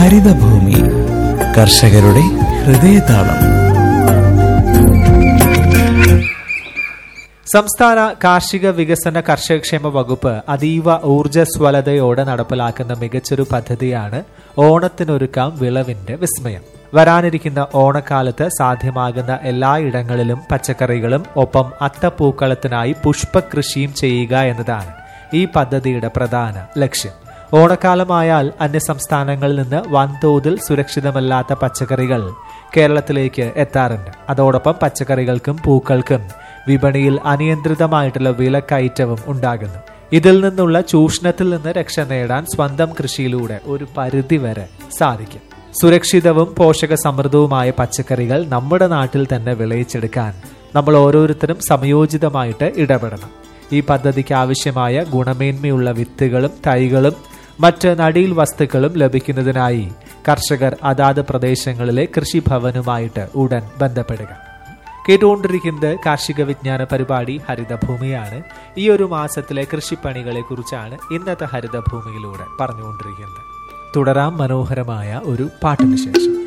ഹരിതഭൂമി കർഷകരുടെ ഹൃദയതാളം സംസ്ഥാന കാർഷിക വികസന കർഷകക്ഷേമ വകുപ്പ് അതീവ ഊർജ്ജസ്വലതയോടെ നടപ്പിലാക്കുന്ന മികച്ചൊരു പദ്ധതിയാണ് ഓണത്തിനൊരുക്കാം വിളവിന്റെ വിസ്മയം വരാനിരിക്കുന്ന ഓണക്കാലത്ത് സാധ്യമാകുന്ന എല്ലായിടങ്ങളിലും പച്ചക്കറികളും ഒപ്പം അത്തപ്പൂക്കളത്തിനായി പുഷ്പകൃഷിയും ചെയ്യുക എന്നതാണ് ഈ പദ്ധതിയുടെ പ്രധാന ലക്ഷ്യം ഓണക്കാലമായാൽ അന്യസംസ്ഥാനങ്ങളിൽ നിന്ന് വൻതോതിൽ സുരക്ഷിതമല്ലാത്ത പച്ചക്കറികൾ കേരളത്തിലേക്ക് എത്താറുണ്ട് അതോടൊപ്പം പച്ചക്കറികൾക്കും പൂക്കൾക്കും വിപണിയിൽ അനിയന്ത്രിതമായിട്ടുള്ള വിലക്കയറ്റവും ഉണ്ടാകുന്നു ഇതിൽ നിന്നുള്ള ചൂഷണത്തിൽ നിന്ന് രക്ഷ നേടാൻ സ്വന്തം കൃഷിയിലൂടെ ഒരു പരിധി വരെ സാധിക്കും സുരക്ഷിതവും പോഷക സമൃദ്ധവുമായ പച്ചക്കറികൾ നമ്മുടെ നാട്ടിൽ തന്നെ വിളയിച്ചെടുക്കാൻ നമ്മൾ ഓരോരുത്തരും സമയോചിതമായിട്ട് ഇടപെടണം ഈ പദ്ധതിക്ക് ആവശ്യമായ ഗുണമേന്മയുള്ള വിത്തുകളും തൈകളും മറ്റ് നടീൽ വസ്തുക്കളും ലഭിക്കുന്നതിനായി കർഷകർ അതാത് പ്രദേശങ്ങളിലെ കൃഷിഭവനുമായിട്ട് ഉടൻ ബന്ധപ്പെടുക കേട്ടുകൊണ്ടിരിക്കുന്നത് കാർഷിക വിജ്ഞാന പരിപാടി ഹരിതഭൂമിയാണ് ഈ ഒരു മാസത്തിലെ കൃഷിപ്പണികളെ കുറിച്ചാണ് ഇന്നത്തെ ഹരിതഭൂമിയിലൂടെ പറഞ്ഞുകൊണ്ടിരിക്കുന്നത് തുടരാം മനോഹരമായ ഒരു പാട്ടിന് ശേഷം